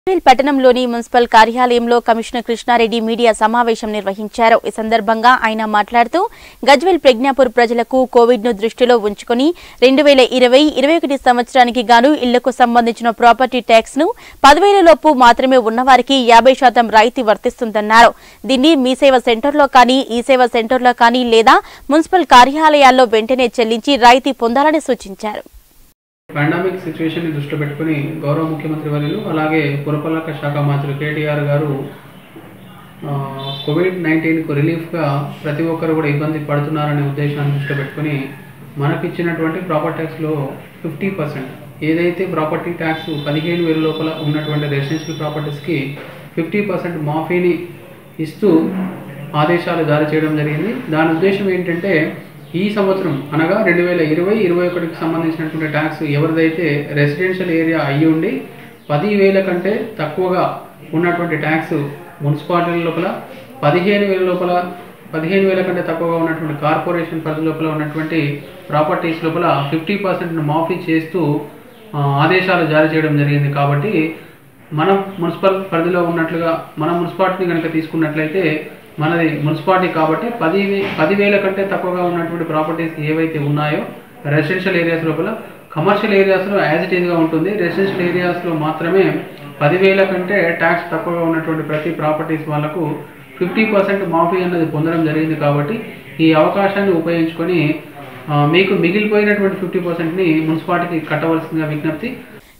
గజ్వేల్ పట్టణంలోని మున్సిపల్ కార్యాలయంలో commissioner Krishna Reddy media సమావేశం నిర్వహించారు ఈ సందర్భంగా ఆయన మాట్లాడుతూ గజ్వేల్ ప్రజ్ఞాపూర్ ప్రజలకు కోవిడ్ ను దృష్టిలో ఉంచుకుని రెండు వేల ఇరవై ఇరవై ఒకటి సంవత్సరానికి గాను ఇళ్లకు సంబంధించిన ప్రాపర్టీ ట్యాక్స్ ను పదివేల లోపు మాత్రమే ఉన్నవారికి యాభై శాతం రాయితీ వర్తిస్తుందన్నారు దీన్ని మీ సేవ సెంటర్లో కానీ ఈ సేవ సెంటర్లో కానీ లేదా మున్సిపల్ కార్యాలయాల్లో వెంటనే చెల్లించి రాయితీ పొందాలని సూచించారు పాండమిక్ సిచ్యువేషన్ ని దృష్టిలో పెట్టుకుని గౌరవ ముఖ్యమంత్రి వర్యులు అలాగే పురపాలక శాఖ మంత్రి కేటీఆర్ గారు ఆ, కోవిడ్ నైన్టీన్కు రిలీఫ్గా ప్రతి ఒక్కరు కూడా ఇబ్బంది పడుతున్నారనే ఉద్దేశాన్ని దృష్టిలో పెట్టుకుని మనకి ఇచ్చినటువంటి ప్రాపర్టీ ట్యాక్స్లో ఫిఫ్టీ పర్సెంట్ ఏదైతే ప్రాపర్టీ ట్యాక్స్ పదిహేను వేల లోపల ఉన్నటువంటి రెసిడెన్షియల్ ప్రాపర్టీస్కి ఫిఫ్టీ పర్సెంట్ మాఫీని ఇస్తూ ఆదేశాలు జారీ చేయడం జరిగింది దాని ఉద్దేశం ఏంటంటే ఈ సంవత్సరం అనగా రెండు వేల ఇరవై ఇరవై ఒకటికి సంబంధించినటువంటి ట్యాక్స్ ఎవరిదైతే రెసిడెన్షియల్ ఏరియా అయ్యి ఉండి పదివేల కంటే తక్కువగా ఉన్నటువంటి ట్యాక్స్ మున్సిపాలిటీల లోపల పదిహేను వేల లోపల పదిహేను వేల కంటే తక్కువగా ఉన్నటువంటి కార్పొరేషన్ పరిధి లోపల ఉన్నటువంటి ప్రాపర్టీస్ లోపల ఫిఫ్టీ పర్సెంట్ మాఫీ చేస్తూ ఆ, ఆదేశాలు జారీ చేయడం జరిగింది కాబట్టి మనం మున్సిపల్ పరిధిలో ఉన్నట్లుగా మన మున్సిపాలిటీని కనుక తీసుకున్నట్లయితే మనది మున్సిపాలిటీ కాబట్టి పది పదివేల కంటే తక్కువగా ఉన్నటువంటి ప్రాపర్టీస్ ఏవైతే ఉన్నాయో రెసిడెన్షియల్ ఏరియాస్ లోపల కమర్షియల్ ఏరియాస్లో యాజ్ ఇట్ ఈజ్గా ఉంటుంది రెసిడెన్షియల్ ఏరియాస్లో మాత్రమే పదివేల కంటే ట్యాక్స్ తక్కువగా ఉన్నటువంటి ప్రతి ప్రాపర్టీస్ వాళ్ళకు ఫిఫ్టీ పర్సెంట్ మాఫీ అన్నది పొందడం జరిగింది కాబట్టి ఈ అవకాశాన్ని ఉపయోగించుకొని ఆ, మీకు మిగిలిపోయినటువంటి ఫిఫ్టీ పర్సెంట్ని మున్సిపాలిటీకి కట్టవలసిందిగా విజ్ఞప్తి